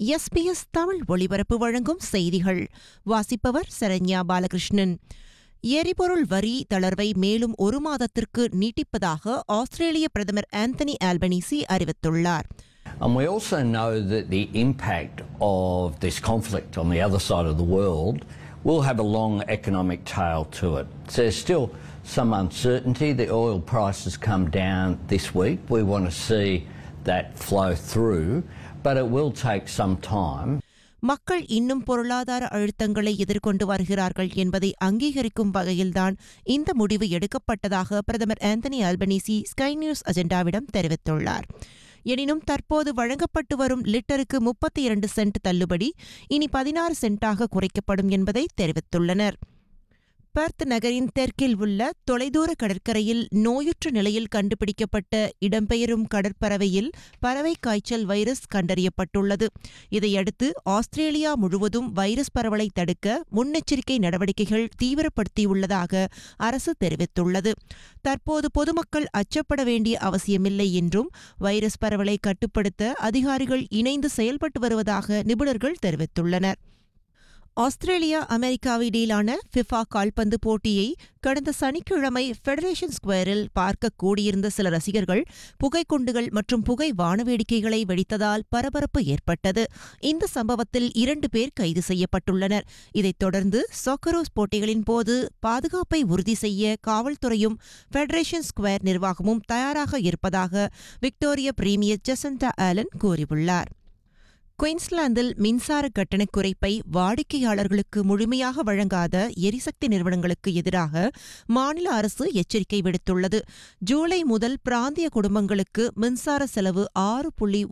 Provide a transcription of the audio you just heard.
SBS Tamil ஒளிபரப்பு வழங்கும் செய்திகள் வாசிப்பவர் சரண்யா பாலகிருஷ்ணன் எரிபொருள் வரி தளர்வை மேலும் ஒரு மாதத்திற்கு நீட்டிப்பதாக ஆஸ்திரேலிய பிரதமர் ஆந்தனி ஆல்பனீசி அறிவித்துள்ளார் And we also know that the impact of this conflict on the other side of the world will have a long economic tail to it. So there's still some uncertainty. The oil prices come down this week. We want to see that flow through, but it will take some time. மக்கள் இன்னும் பொருளாதார அழுத்தங்களை எதிர்கொண்டு வருகிறார்கள் என்பதை அங்கீகரிக்கும் வகையில்தான் இந்த முடிவு எடுக்கப்பட்டதாக பிரதமர் ஆந்தனி ஆல்பனீசி ஸ்கை நியூஸ் அஜெண்டாவிடம் தெரிவித்துள்ளார் எனினும் தற்போது வழங்கப்பட்டு வரும் லிட்டருக்கு முப்பத்தி இரண்டு சென்ட் தள்ளுபடி இனி பதினாறு சென்ட்டாக குறைக்கப்படும் என்பதை தெரிவித்துள்ளனர் பெர்த் நகரின் தெற்கில் உள்ள தொலைதூர கடற்கரையில் நோயுற்ற நிலையில் கண்டுபிடிக்கப்பட்ட இடம்பெயரும் கடற்பறவையில் பறவை காய்ச்சல் வைரஸ் கண்டறியப்பட்டுள்ளது இதையடுத்து ஆஸ்திரேலியா முழுவதும் வைரஸ் பரவலை தடுக்க முன்னெச்சரிக்கை நடவடிக்கைகள் தீவிரப்படுத்தியுள்ளதாக அரசு தெரிவித்துள்ளது தற்போது பொதுமக்கள் அச்சப்பட வேண்டிய அவசியமில்லை என்றும் வைரஸ் பரவலை கட்டுப்படுத்த அதிகாரிகள் இணைந்து செயல்பட்டு வருவதாக நிபுணர்கள் தெரிவித்துள்ளனர் ஆஸ்திரேலியா அமெரிக்காவை இடையிலான ஃபிஃபா கால்பந்து போட்டியை கடந்த சனிக்கிழமை ஃபெடரேஷன் ஸ்கொயரில் பார்க்க கூடியிருந்த சில ரசிகர்கள் புகைக்குண்டுகள் மற்றும் புகை வானவேடிக்கைகளை வெடித்ததால் பரபரப்பு ஏற்பட்டது இந்த சம்பவத்தில் இரண்டு பேர் கைது செய்யப்பட்டுள்ளனர் இதைத் தொடர்ந்து சாக்கரோஸ் போட்டிகளின் போது பாதுகாப்பை உறுதி செய்ய காவல்துறையும் ஃபெடரேஷன் ஸ்கொயர் நிர்வாகமும் தயாராக இருப்பதாக விக்டோரிய பிரீமியர் ஜெசண்டா ஆலன் கூறியுள்ளார் குயின்ஸ்லாந்தில் மின்சார கட்டண குறைப்பை வாடிக்கையாளர்களுக்கு முழுமையாக வழங்காத எரிசக்தி நிறுவனங்களுக்கு எதிராக மாநில அரசு எச்சரிக்கை விடுத்துள்ளது ஜூலை முதல் பிராந்திய குடும்பங்களுக்கு மின்சார செலவு ஆறு புள்ளி